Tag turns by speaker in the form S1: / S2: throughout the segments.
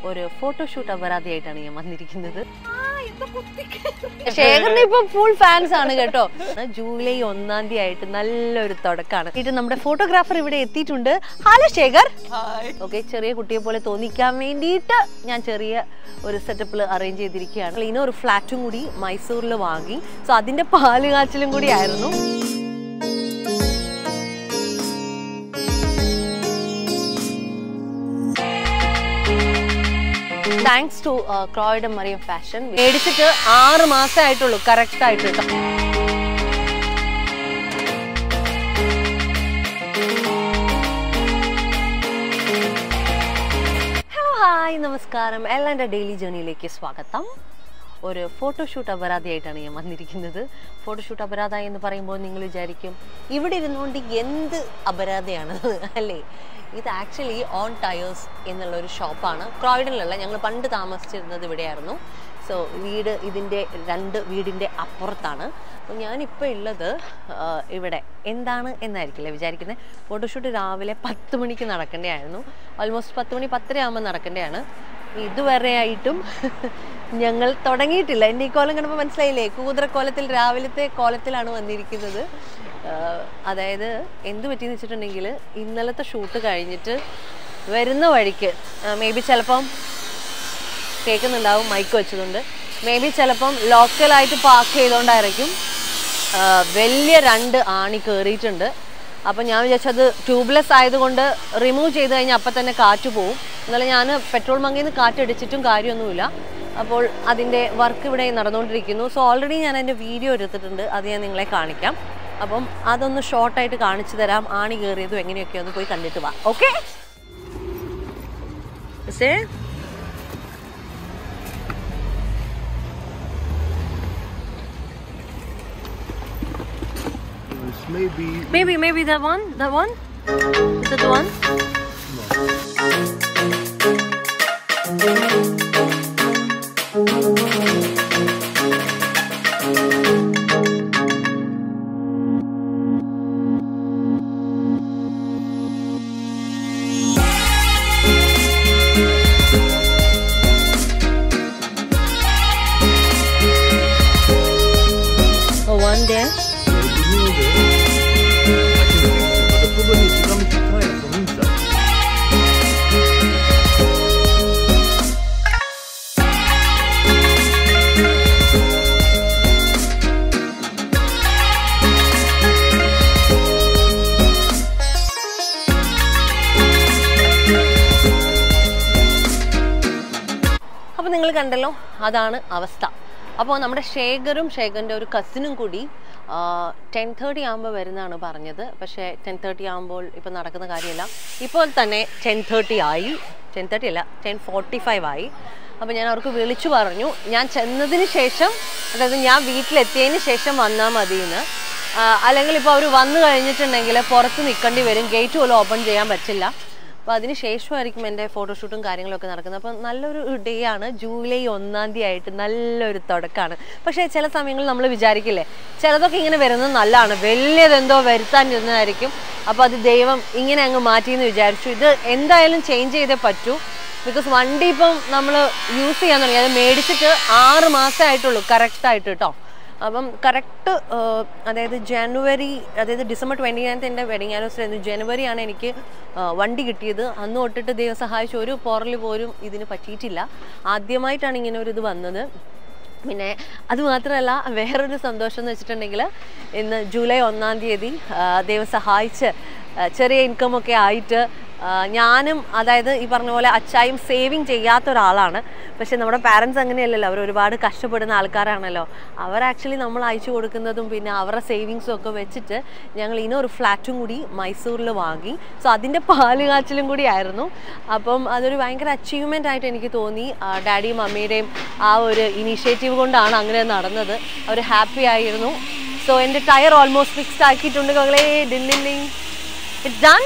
S1: ഒരു ഫോട്ടോഷൂട്ട് അപരാധിയായിട്ടാണ് ഞാൻ വന്നിരിക്കുന്നത് ശേഖറിന് ഇപ്പൊ ഫുൾ ഫാൻസ് ആണ് കേട്ടോ ജൂലൈ ഒന്നാം തീയതി ആയിട്ട് നല്ലൊരു തുടക്കമാണ് ഇത് നമ്മുടെ ഫോട്ടോഗ്രാഫർ ഇവിടെ എത്തിയിട്ടുണ്ട് ഹലോ ശേഖർ ഓക്കെ ചെറിയ കുട്ടിയെ പോലെ തോന്നിക്കാൻ വേണ്ടിയിട്ട് ഞാൻ ചെറിയ ഒരു സെറ്റപ്പിൽ അറേഞ്ച് ചെയ്തിരിക്കുകയാണ് ഇനി ഒരു ഫ്ലാറ്റും കൂടി മൈസൂരിൽ വാങ്ങി സോ അതിന്റെ പാല് കാച്ചിലും കൂടി ആയിരുന്നു thanks to Croydon Mariyam fashion മേടിച്ചിട്ട് ആറ് മാസമേ ആയിട്ടുള്ളൂ കറക്റ്റ് ആയിട്ട് കേട്ടോ ഹലോ ഹായ് നമസ്കാരം എല്ലാ ഡെയിലി ജേർണിയിലേക്ക് സ്വാഗതം ഒരു ഫോട്ടോഷൂട്ട് അപരാധിയായിട്ടാണ് ഞാൻ വന്നിരിക്കുന്നത് ഫോട്ടോഷൂട്ട് അപരാധ എന്ന് പറയുമ്പോൾ നിങ്ങൾ വിചാരിക്കും ഇവിടെ ഇരുന്നുകൊണ്ട് എന്ത് അപരാധയാണ് അല്ലേ ഇത് ആക്ച്വലി ഓൺ ടയേഴ്സ് എന്നുള്ള ഒരു ഷോപ്പാണ് ക്രോയിഡനിലുള്ള ഞങ്ങൾ പണ്ട് താമസിച്ചിരുന്നത് ഇവിടെയായിരുന്നു സോ വീട് ഇതിൻ്റെ രണ്ട് വീടിൻ്റെ അപ്പുറത്താണ് അപ്പോൾ ഞാനിപ്പോൾ ഉള്ളത് ആ, ഇവിടെ എന്താണ് എന്നായിരിക്കില്ല വിചാരിക്കുന്നത് ഫോട്ടോഷൂട്ട് രാവിലെ പത്ത് മണിക്ക് നടക്കേണ്ടതായിരുന്നു ഓൾമോസ്റ്റ് പത്ത് മണി പത്തര ആകുമ്പോൾ നടക്കേണ്ടതാണ് ഇതുവരെ ആയിട്ടും ഞങ്ങൾ തുടങ്ങിയിട്ടില്ല എൻ്റെ ഈ കോലം കണ്ടപ്പോൾ മനസ്സിലായില്ലേ കൂതറക്കോലത്തിൽ രാവിലത്തെ കോലത്തിലാണ് വന്നിരിക്കുന്നത് ആഹ് അതായത് എന്ത് പറ്റിയെന്ന് വെച്ചിട്ടുണ്ടെങ്കിൽ ഇന്നലത്തെ ഷൂട്ട് കഴിഞ്ഞിട്ട് വരുന്ന വഴിക്ക് മേ ബി ചിലപ്പം കേൾക്കുന്നുണ്ടാവും മൈക്ക് വെച്ചതുകൊണ്ട് മേ ബി ചിലപ്പം ലോക്കലായിട്ട് പാർക്ക് ചെയ്തുകൊണ്ടായിരിക്കും ആഹ് വലിയ രണ്ട് ആണി കയറിയിട്ടുണ്ട് അപ്പം ഞാൻ വിചാരിച്ചത് ട്യൂബ്ലെസ് ആയതുകൊണ്ട് റിമൂവ് ചെയ്ത് കഴിഞ്ഞാൽ അപ്പം തന്നെ കാറ്റ് പോവും എന്നാലും ഞാൻ പെട്രോൾ മങ്ങിൽ നിന്ന് കാറ്റടിച്ചിട്ടും കാര്യമൊന്നുമില്ല അപ്പോൾ അതിൻ്റെ വർക്ക് ഇവിടെ നടന്നുകൊണ്ടിരിക്കുന്നു സോ ഓൾറെഡി ഞാൻ എൻ്റെ വീഡിയോ എടുത്തിട്ടുണ്ട് അത് ഞാൻ നിങ്ങളെ കാണിക്കാം അപ്പം അതൊന്ന് ഷോർട്ടായിട്ട് കാണിച്ചു തരാം ആണി കയറിയതും എങ്ങനെയൊക്കെ ഒന്ന് പോയി കണ്ടിട്ട് വാ okay
S2: This may be
S1: Maybe, maybe that one, that one? Is that the one? Oh, one there.
S2: maybe near there. I can fix it, but the problem is you're going to tire from inside.
S1: അപ്പോൾ നിങ്ങൾ കണ്ടല്ലോ അതാണ് അവസ്ഥ അപ്പോൾ നമ്മുടെ ശേഖറും ശേഖറിൻ്റെ ഒരു കസിനും കൂടി ten thirty ആകുമ്പോൾ വരുന്നതാണ് പറഞ്ഞത് പക്ഷേ ടെൻ തേർട്ടി ആകുമ്പോൾ ഇപ്പം നടക്കുന്ന കാര്യമല്ല ഇപ്പോൾ തന്നെ ടെൻ തേർട്ടി ആയി ടെൻ തേർട്ടി അല്ല ടെൻ ഫോർട്ടി ഫൈവ് ആയി അപ്പോൾ ഞാൻ അവർക്ക് വിളിച്ചു പറഞ്ഞു ഞാൻ ചെന്നതിന് ശേഷം അതായത് ഞാൻ വീട്ടിലെത്തിയതിന് ശേഷം വന്നാൽ മതി എന്ന് ആ, അല്ലെങ്കിൽ ഇപ്പോൾ അവർ വന്നു കഴിഞ്ഞിട്ടുണ്ടെങ്കിൽ പുറത്ത് നിൽക്കേണ്ടി വരും ഗേറ്റ് പോലും ഓപ്പൺ ചെയ്യാൻ പറ്റില്ല അപ്പോൾ അതിന് ശേഷമായിരിക്കും എൻ്റെ ഫോട്ടോഷൂട്ടും കാര്യങ്ങളൊക്കെ നടക്കുന്നത് അപ്പം നല്ലൊരു ഡേ ആണ് ജൂലൈ ഒന്നാം തീയതി ആയിട്ട് നല്ലൊരു തുടക്കമാണ് പക്ഷേ ചില സമയങ്ങളിൽ നമ്മൾ വിചാരിക്കില്ലേ ചിലതൊക്കെ ഇങ്ങനെ വരുന്നത് നല്ലതാണ് വലിയതെന്തോ വരുത്താൻ ഇരുന്നതായിരിക്കും അപ്പോൾ അത് ദൈവം ഇങ്ങനെ അങ്ങ് മാറ്റിയെന്ന് വിചാരിച്ചു ഇത് എന്തായാലും ചേഞ്ച് ചെയ്തേ പറ്റൂ ബിക്കോസ് വണ്ടി ഇപ്പം നമ്മൾ യൂസ് ചെയ്യാൻ തുടങ്ങി അത് മേടിച്ചിട്ട് ആറ് മാസമേ ആയിട്ടുള്ളൂ കറക്റ്റായിട്ട് കേട്ടോ അപ്പം കറക്റ്റ് അതായത് ജനുവരി അതായത് ഡിസംബർ ട്വൻറ്റി നയൻത്ത് എൻ്റെ വെഡിങ് ആനിവേഴ്സറി ആയിരുന്നു ജനുവരിയാണ് എനിക്ക് ആ, വണ്ടി കിട്ടിയത് അന്ന് തൊട്ടിട്ട് ദൈവം സഹായിച്ച ഒരു പോറൽ പോലും ഇതിന് പറ്റിയിട്ടില്ല ആദ്യമായിട്ടാണ് ഇങ്ങനെ ഒരു ഇത് വന്നത് പിന്നെ അത് മാത്രമല്ല വേറൊരു സന്തോഷം എന്ന് വെച്ചിട്ടുണ്ടെങ്കിൽ ഇന്ന് ജൂലൈ ഒന്നാം തീയതി ആ, ദൈവം സഹായിച്ച് ആ, ചെറിയ ഇൻകം ഒക്കെ ആയിട്ട് ആ, ഞാനും അതായത് ഈ പറഞ്ഞ പോലെ അച്ചായും സേവിങ് ചെയ്യാത്ത ഒരാളാണ് പക്ഷെ നമ്മുടെ പാരൻസ് അങ്ങനെയല്ലല്ലോ അവർ ഒരുപാട് കഷ്ടപ്പെടുന്ന ആൾക്കാരാണല്ലോ അവർ ആക്ച്വലി നമ്മൾ അയച്ചു കൊടുക്കുന്നതും പിന്നെ അവരുടെ സേവിങ്സും ഒക്കെ വെച്ചിട്ട് ഞങ്ങൾ ഇനി ഒരു ഫ്ലാറ്റും കൂടി മൈസൂരിൽ വാങ്ങി സോ അതിൻ്റെ പാല് കാച്ചിലും കൂടി ആയിരുന്നു അപ്പം അതൊരു ഭയങ്കര അച്ചീവ്മെൻ്റ് ആയിട്ട് എനിക്ക് തോന്നി ആ, ഡാഡിയും മമ്മിയുടെയും ആ ഒരു ഇനീഷ്യേറ്റീവ് കൊണ്ടാണ് അങ്ങനെ നടന്നത് അവർ ഹാപ്പി ആയിരുന്നു സോ എൻ്റെ ടയർ ഓൾമോസ്റ്റ് ഫിക്സ്ഡ് ആക്കിയിട്ടുണ്ട് മകളെ ഡില്ലില്ലിങ് it's done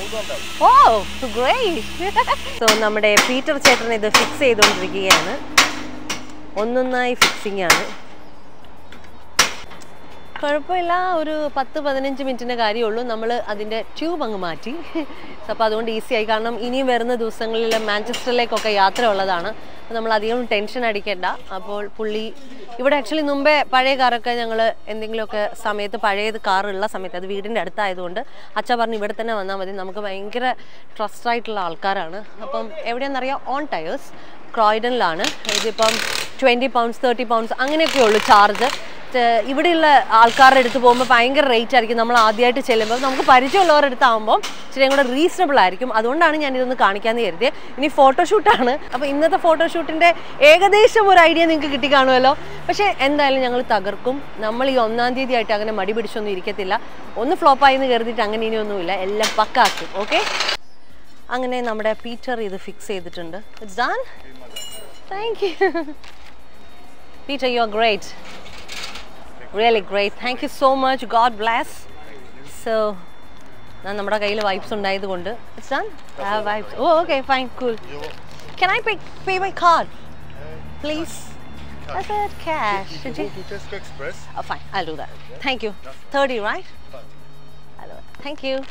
S1: oh great so നമ്മുടെ പീറ്റർ ചേട്ടൻ ഇത് ഫിക്സ് ചെയ്തുകൊണ്ടിരിക്കുകയാണ് ഒന്നൊന്നായി ഫിക്സിംഗ് ആണ് കുഴപ്പമില്ല ഒരു പത്ത് പതിനഞ്ച് മിനിറ്റിൻ്റെ കാര്യമുള്ളൂ നമ്മൾ അതിൻ്റെ ട്യൂബ് അങ്ങ് മാറ്റി അപ്പോൾ അതുകൊണ്ട് ഈസി ആയി കാരണം ഇനിയും വരുന്ന ദിവസങ്ങളിൽ മാഞ്ചസ്റ്ററിലേക്കൊക്കെ യാത്ര ഉള്ളതാണ് അപ്പോൾ നമ്മൾ അധികം ടെൻഷൻ അടിക്കേണ്ട അപ്പോൾ പുള്ളി ഇവിടെ ആക്ച്വലി മുമ്പേ പഴയ കാറൊക്കെ ഞങ്ങൾ എന്തെങ്കിലുമൊക്കെ സമയത്ത് പഴയത് കാറുള്ള സമയത്ത് അത് വീടിൻ്റെ അടുത്തായതുകൊണ്ട് അച്ഛ പറഞ്ഞു ഇവിടെ തന്നെ വന്നാൽ മതി നമുക്ക് ഭയങ്കര ട്രസ്റ്റ് ആയിട്ടുള്ള ആൾക്കാരാണ് അപ്പം എവിടെയാണെന്നറിയാം ഓൺ ടയേഴ്സ് ക്രോയിഡനിലാണ് ഇതിപ്പം ട്വൻറ്റി പൗണ്ട്സ് തേർട്ടി പൗണ്ട്സ് അങ്ങനെയൊക്കെ ഉള്ളൂ ചാർജ് ഇവിടെയുള്ള ആൾക്കാരുടെ അടുത്ത് പോകുമ്പോൾ ഭയങ്കര റേറ്റ് ആയിരിക്കും നമ്മൾ ആദ്യമായിട്ട് ചെല്ലുമ്പോൾ നമുക്ക് പരിചയമുള്ളവരുടെ അടുത്ത് ആകുമ്പോൾ ഇച്ചിരിയും കൂടെ റീസണബിൾ ആയിരിക്കും അതുകൊണ്ടാണ് ഞാൻ ഇതൊന്ന് കാണിക്കാമെന്ന് കരുതിയത് ഇനി ഫോട്ടോഷൂട്ടാണ് അപ്പോൾ ഇന്നത്തെ ഫോട്ടോഷൂട്ടിൻ്റെ ഏകദേശം ഒരു ഐഡിയ നിങ്ങൾക്ക് കിട്ടിക്കാണുമല്ലോ പക്ഷേ എന്തായാലും ഞങ്ങൾ തകർക്കും നമ്മൾ ഈ ഒന്നാം തീയതി ആയിട്ട് അങ്ങനെ മടി പിടിച്ചൊന്നും ഇരിക്കത്തില്ല ഒന്ന് ഫ്ലോപ്പായി എന്ന് കരുതിയിട്ട് അങ്ങനെ ഇനിയൊന്നുമില്ല എല്ലാം പക്കാക്കും ഓക്കെ അങ്ങനെ നമ്മുടെ പീറ്റർ ഇത് ഫിക്സ് ചെയ്തിട്ടുണ്ട് it's done thank you Peter you are great really great thank you so much God bless so ഞാൻ നമ്മുടെ കയ്യിൽ വൈപ്സ് ഉണ്ടായത് കൊണ്ട് it's done wipes oh okay fine cool can I pay pay my card please I said cash. Did you?
S2: to Tesco Express.
S1: Oh, fine. I'll do that. Thank you. 30, right? I'll do it. Thank you.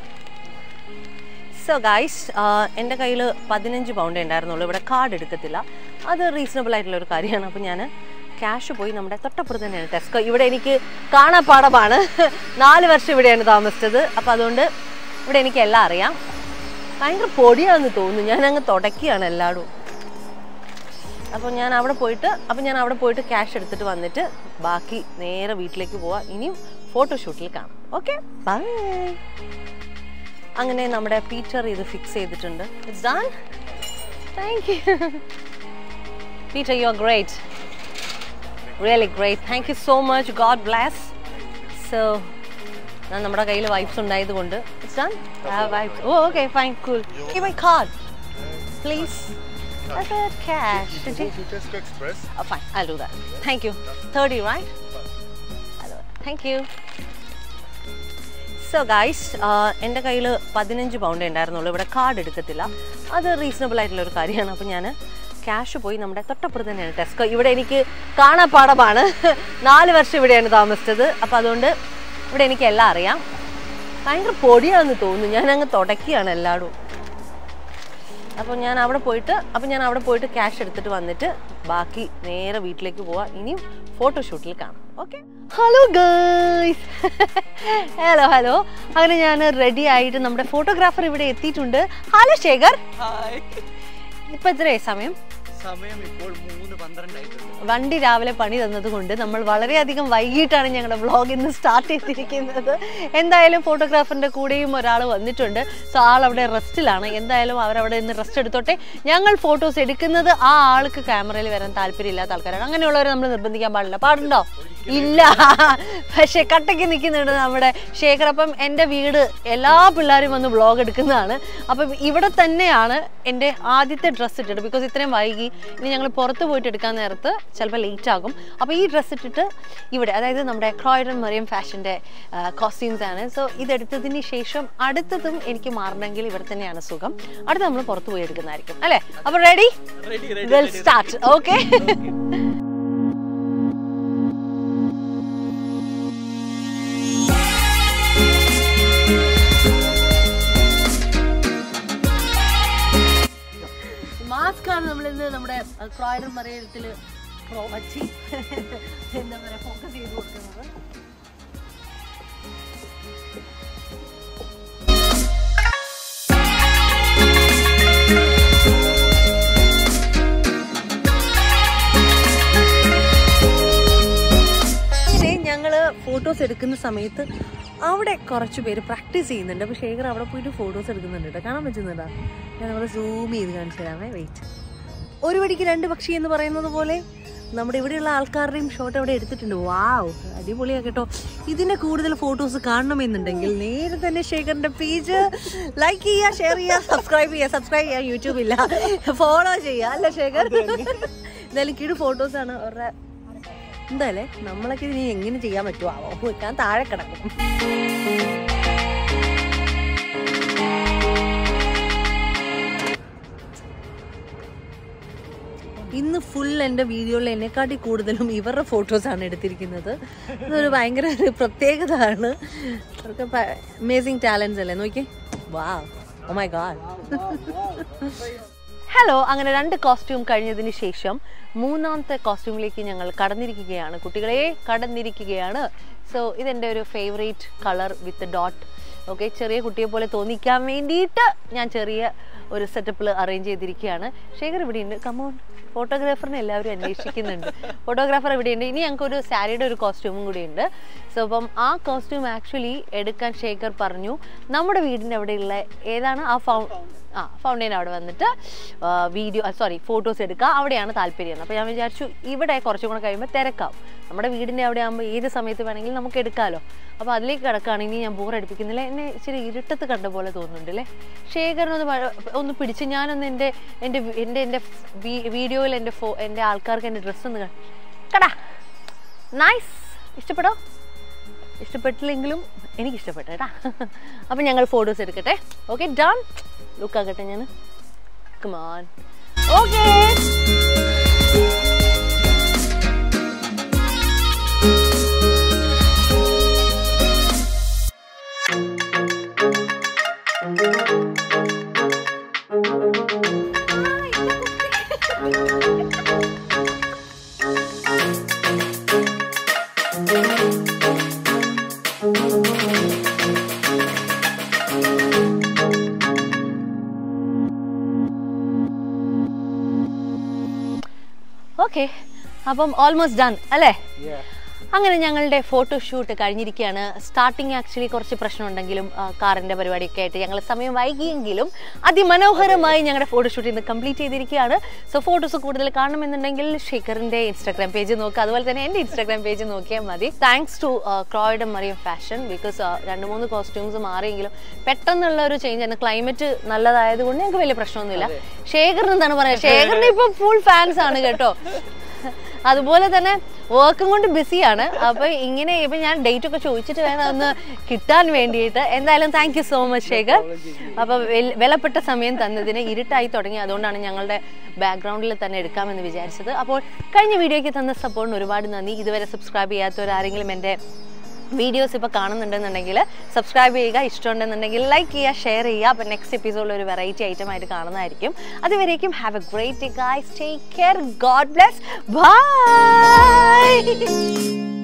S1: So guys എൻ്റെ കയ്യിൽ പതിനഞ്ച് pound ഉണ്ടായിരുന്നുള്ളൂ ഇവിടെ card എടുക്കത്തില്ല അത് reasonable ആയിട്ടുള്ള ഒരു കാര്യമാണ് അപ്പോൾ ഞാൻ ക്യാഷ് പോയി നമ്മുടെ തൊട്ടപ്പുറത്ത് തന്നെയാണ് ടെസ്കോ ഇവിടെ എനിക്ക് കാണാപ്പാടമാണ് നാല് വർഷം ഇവിടെയാണ് താമസിച്ചത് അപ്പോൾ അതുകൊണ്ട് ഇവിടെ എനിക്ക് എല്ലാം അറിയാം ഭയങ്കര പൊടിയാണെന്ന് തോന്നുന്നു ഞാൻ അങ്ങ് തുടക്കുകയാണ് എല്ലായിടും അപ്പോൾ ഞാൻ അവിടെ പോയിട്ട് അപ്പോൾ ഞാൻ അവിടെ പോയിട്ട് ക്യാഷ് എടുത്തിട്ട് വന്നിട്ട് ബാക്കി നേരെ വീട്ടിലേക്ക് പോവാം ഇനിയും ഫോട്ടോഷൂട്ടിൽ കാണാം ഓക്കെ ബൈ അങ്ങനെ നമ്മുടെ പീറ്റർ ഇത് ഫിക്സ് ചെയ്തിട്ടുണ്ട് it's done thank you Peter you are great really great thank you so much God bless so ഞാൻ നമ്മുടെ കയ്യിൽ വൈപ്സ് ഉണ്ടായത് കൊണ്ട് it's done wipes oh okay fine cool my card please I said cash. Did you?
S2: to Tesco Express.
S1: Oh, fine, I'll do that. Thank you. 30, right? I'll do it. Thank you. So guys എൻ്റെ കയ്യിൽ പതിനഞ്ച് pound ഉണ്ടായിരുന്നുള്ളൂ ഇവിടെ card എടുക്കത്തില്ല അത് reasonable ആയിട്ടുള്ള ഒരു കാര്യമാണ് അപ്പോൾ ഞാൻ ക്യാഷ് പോയി നമ്മുടെ തൊട്ടപ്പുറത്ത് തന്നെയാണ് ടെസ്കോ ഇവിടെ എനിക്ക് കാണാപ്പാടമാണ് നാല് വർഷം ഇവിടെയാണ് താമസിച്ചത് അപ്പോൾ അതുകൊണ്ട് ഇവിടെ എനിക്ക് എല്ലാം അറിയാം ഭയങ്കര പൊടിയാണെന്ന് തോന്നുന്നു ഞാൻ അങ്ങ് തുടക്കുകയാണ് എല്ലായിടും അപ്പോൾ ഞാൻ അവിടെ പോയിട്ട് അപ്പോൾ ഞാൻ അവിടെ പോയിട്ട് ക്യാഷ് എടുത്തിട്ട് വന്നിട്ട് ബാക്കി നേരെ വീട്ടിലേക്ക് പോവാം ഇനിയും ഫോട്ടോഷൂട്ടിൽ കാണാം okay hello girls hello hello അങ്ങനെ ഞാൻ റെഡി ആയിട്ട് നമ്മുടെ ഫോട്ടോഗ്രാഫർ ഇവിടെ എത്തിയിട്ടുണ്ട് ഹലോ ശേഖർ
S3: ഹായ്
S1: ഇപ്പം എത്രയായി സമയം
S3: സമയം ഇപ്പോൾ മൂന്ന് പന്ത്രണ്ടായിട്ടുണ്ട്
S1: വണ്ടി രാവിലെ പണി തന്നതുകൊണ്ട് നമ്മൾ വളരെയധികം വൈകിട്ടാണ് ഞങ്ങളുടെ വ്ളോഗ് ഇന്ന് സ്റ്റാർട്ട് ചെയ്തിരിക്കുന്നത് എന്തായാലും ഫോട്ടോഗ്രാഫറിൻ്റെ കൂടെയും ഒരാൾ വന്നിട്ടുണ്ട് സോ ആൾ അവിടെ റെസ്റ്റിലാണ് എന്തായാലും അവരവിടെ നിന്ന് റെസ്റ്റ് എടുത്തോട്ടെ ഞങ്ങൾ ഫോട്ടോസ് എടുക്കുന്നത് ആ ആൾക്ക് ക്യാമറയിൽ വരാൻ താല്പര്യമില്ലാത്ത ആൾക്കാരാണ് അങ്ങനെയുള്ളവരെ നമ്മൾ നിർബന്ധിക്കാൻ പാടില്ല പാടുണ്ടോ ഇല്ല പക്ഷേ കട്ടയ്ക്ക് നിൽക്കുന്നുണ്ട് നമ്മുടെ ശേഖർ അപ്പം എൻ്റെ വീട് എല്ലാ പിള്ളേരും വന്ന് വ്ളോഗ് എടുക്കുന്നതാണ് അപ്പം ഇവിടെ തന്നെയാണ് എൻ്റെ ആദ്യത്തെ ഡ്രസ്സ് ഇട്ടിട്ട് ബിക്കോസ് ഇത്രയും വൈകി ഇനി ഞങ്ങൾ പുറത്ത് പോയിട്ട് എടുക്കാൻ നേരത്ത് ചിലപ്പോൾ ലേറ്റ് ആകും അപ്പോൾ ഈ ഡ്രസ്സ് ഇട്ടിട്ട് ഇവിടെ അതായത് നമ്മുടെ ക്രോയിഡൻ മറിയം ഫാഷൻ്റെ കോസ്റ്റ്യൂംസ് ആണ് സോ ഇതെടുത്തതിന് ശേഷം അടുത്തതും എനിക്ക് മാറണമെങ്കിൽ ഇവിടെ തന്നെയാണ് സുഖം അടുത്ത് നമ്മൾ പുറത്ത് പോയി എടുക്കുന്നതായിരിക്കും അല്ലേ അപ്പോൾ ready
S3: ready
S1: we'll start okay mask ആണ് നമ്മൾ ഇന്ന് നമ്മുടെ ക്രോയിഡർ മറിയത്തിൽ വച്ച് എന്താ പറയുക ഫോക്കസ് ചെയ്ത് കൊടുക്കുന്നത് ഇതേ ഞങ്ങള് ഫോട്ടോസ് എടുക്കുന്ന സമയത്ത് അവിടെ കുറച്ച് പേര് പ്രാക്ടീസ് ചെയ്യുന്നുണ്ട് അപ്പൊ ശേഖർ അവിടെ പോയിട്ട് ഫോട്ടോസ് എടുക്കുന്നുണ്ട് കേട്ടോ കാണാൻ പറ്റുന്നുണ്ടോ ഞാൻ അവിടെ സൂം ചെയ്ത് കാണിച്ചു തരാമേ വെയിറ്റ് ഒരു വടിക്ക് രണ്ട് പക്ഷി എന്ന് പറയുന്നത് പോലെ നമ്മുടെ ഇവിടെയുള്ള ആൾക്കാരുടെയും ഷോട്ട് അവിടെ എടുത്തിട്ടുണ്ട് വാവ് അടിപൊളിയാ കേട്ടോ ഇതിന്റെ കൂടുതൽ ഫോട്ടോസ് കാണണമെന്നുണ്ടെങ്കിൽ നേരെ തന്നെ ശേഖറിന്റെ പേജ് ലൈക്ക് ചെയ്യുക ഷെയർ ചെയ്യുക സബ്സ്ക്രൈബ് ചെയ്യുക സബ്സ്ക്രൈബ് ചെയ്യുക യൂട്യൂബ് ഇല്ല ഫോളോ ചെയ്യുക അല്ല ശേഖർ എന്തായാലും കിടു ഫോട്ടോസ് ആണ് അവരുടെ എന്തായാലേ നമ്മളൊക്കെ ഇനി എങ്ങനെ ചെയ്യാൻ പറ്റുമോ ഞാൻ താഴെ കിടക്കും ഇന്ന് ഫുൾ എൻ്റെ വീഡിയോയിൽ എന്നെക്കാട്ടി കൂടുതലും ഇവരുടെ ഫോട്ടോസാണ് എടുത്തിരിക്കുന്നത് ഇതൊരു ഭയങ്കര ഒരു പ്രത്യേകതയാണ് അവർക്ക് അമേസിങ് ടാലൻസ് അല്ലേ നോക്കിയേ വാ ഓ മൈ ഗാഡ് ഹലോ അങ്ങനെ രണ്ട് കോസ്റ്റ്യൂം കഴിഞ്ഞതിന് ശേഷം മൂന്നാമത്തെ കോസ്റ്റ്യൂമിലേക്ക് ഞങ്ങൾ കടന്നിരിക്കുകയാണ് കുട്ടികളെ കടന്നിരിക്കുകയാണ് സോ ഇതെൻ്റെ ഒരു favourite colour with dot okay ചെറിയ കുട്ടിയെ പോലെ തോന്നിക്കാൻ വേണ്ടിയിട്ട് ഞാൻ ചെറിയ ഒരു സെറ്റപ്പിൽ അറേഞ്ച് ചെയ്തിരിക്കുകയാണ് ശേഖർ ഇവിടെയുണ്ട് കമോൺ ഫോട്ടോഗ്രാഫറിനെ എല്ലാവരും അന്വേഷിക്കുന്നുണ്ട് ഫോട്ടോഗ്രാഫർ ഇവിടെയുണ്ട് ഇനി ഞങ്ങൾക്ക് ഒരു സാരിയുടെ ഒരു കോസ്റ്റ്യൂമും കൂടി ഉണ്ട് സോ അപ്പം ആ കോസ്റ്റ്യൂം ആക്ച്വലി എടുക്കാൻ ശേഖർ പറഞ്ഞു നമ്മുടെ വീടിൻ്റെ അവിടെയുള്ള ഏതാണ് ആ ഫൗ ആ ഫൗണ്ടൈൻ അവിടെ വന്നിട്ട് വീഡിയോ സോറി ഫോട്ടോസ് എടുക്കുക അവിടെയാണ് താല്പര്യം അപ്പോൾ ഞാൻ വിചാരിച്ചു ഇവിടെ കുറച്ചും കൂടെ കഴിയുമ്പോൾ തിരക്കാവും നമ്മുടെ വീടിൻ്റെ അവിടെ ആകുമ്പോൾ ഏത് സമയത്ത് വേണമെങ്കിലും നമുക്ക് എടുക്കാമല്ലോ അപ്പോൾ അതിലേക്ക് കിടക്കുകയാണെങ്കിൽ ഞാൻ ബോർ അടിപ്പിക്കുന്നില്ല എന്നെ ഇച്ചിരി ഇരുട്ടത്ത് കണ്ട പോലെ തോന്നുന്നുണ്ട് അല്ലേ ശേഖരനൊന്ന് വ- ഒന്ന് പിടിച്ച് ഞാനൊന്ന് എൻ്റെ എൻ്റെ വി- എൻ്റെ എൻ്റെ വീഡിയോയിൽ എൻ്റെ ഫോ എൻ്റെ ആൾക്കാർക്ക് എൻ്റെ ഡ്രസ്സ് ഒന്ന് കാ- കടാ നൈസ് ഇഷ്ടപ്പെടോ ഇഷ്ടപ്പെട്ടില്ലെങ്കിലും എനിക്ക് ഇഷ്ടപ്പെട്ടു കേട്ടാ അപ്പം ഞങ്ങൾ ഫോട്ടോസ് എടുക്കട്ടെ ഓക്കെ ഡൺ ലുക്ക് ആക്കട്ടെ ഞാൻ കമാൻ ഓക്കെ ഓക്കെ അപ്പം ഓൾമോസ്റ്റ് ഡൺ അല്ലേ അങ്ങനെ ഞങ്ങളുടെ ഫോട്ടോഷൂട്ട് കഴിഞ്ഞിരിക്കുകയാണ് സ്റ്റാർട്ടിങ് ആക്ച്വലി കുറച്ച് പ്രശ്നമുണ്ടെങ്കിലും ആ, കാറിന്റെ പരിപാടിയൊക്കെ ആയിട്ട് ഞങ്ങൾ സമയം വൈകിയെങ്കിലും അതിമനോഹരമായി ഞങ്ങളുടെ ഫോട്ടോഷൂട്ട് ഇന്ന് കംപ്ലീറ്റ് ചെയ്തിരിക്കുകയാണ് സോ ഫോട്ടോസ് കൂടുതൽ കാണണമെന്നുണ്ടെങ്കിൽ ഷേഖറിന്റെ ഇൻസ്റ്റാഗ്രാം പേജ് നോക്കുക അതുപോലെ തന്നെ എൻ്റെ ഇൻസ്റ്റാഗ്രാം പേജ് നോക്കിയാൽ മതി thanks to Croydon Mariyam fashion because രണ്ട് മൂന്ന് കോസ്റ്റ്യൂംസ് മാറിയെങ്കിലും പെട്ടെന്നുള്ള ഒരു ചേഞ്ച് ആണ് ക്ലൈമറ്റ് നല്ലതായതുകൊണ്ട് ഞങ്ങൾക്ക് വലിയ പ്രശ്നമൊന്നുമില്ല ശേഖറിന് എന്താണ് പറയുക ശേഖറിന് ഇപ്പൊ ഫുൾ ഫാൻസ് ആണ് കേട്ടോ അതുപോലെ തന്നെ വർക്കും കൊണ്ട് ബിസിയാണ് അപ്പൊ ഇങ്ങനെ ഇപ്പൊ ഞാൻ ഡേറ്റ് ഒക്കെ ചോദിച്ചിട്ട് വേണം ഒന്ന് കിട്ടാൻ വേണ്ടിയിട്ട് എന്തായാലും thank you so much Shekhar അപ്പൊ വെൽ- വിലപ്പെട്ട സമയം തന്നതിന് ഇരുട്ടായി തുടങ്ങി അതുകൊണ്ടാണ് ഞങ്ങളുടെ ബാക്ക്ഗ്രൗണ്ടിൽ തന്നെ എടുക്കാമെന്ന് വിചാരിച്ചത് അപ്പോൾ കഴിഞ്ഞ വീഡിയോയ്ക്ക് തന്ന സപ്പോർട്ടിന് ഒരുപാട് നന്ദി ഇതുവരെ സബ്സ്ക്രൈബ് ചെയ്യാത്തവരാരെങ്കിലും എൻ്റെ വീഡിയോസ് ഇപ്പോൾ കാണുന്നുണ്ടെന്നുണ്ടെങ്കിൽ സബ്സ്ക്രൈബ് ചെയ്യുക ഇഷ്ടമുണ്ടെന്നുണ്ടെങ്കിൽ ലൈക്ക് ചെയ്യുക ഷെയർ ചെയ്യുക അപ്പം നെക്സ്റ്റ് എപ്പിസോഡിൽ ഒരു വെറൈറ്റി ഐറ്റം ആയിട്ട് കാണുന്നതായിരിക്കും അതുവരേക്കും have a great day guys take care God bless by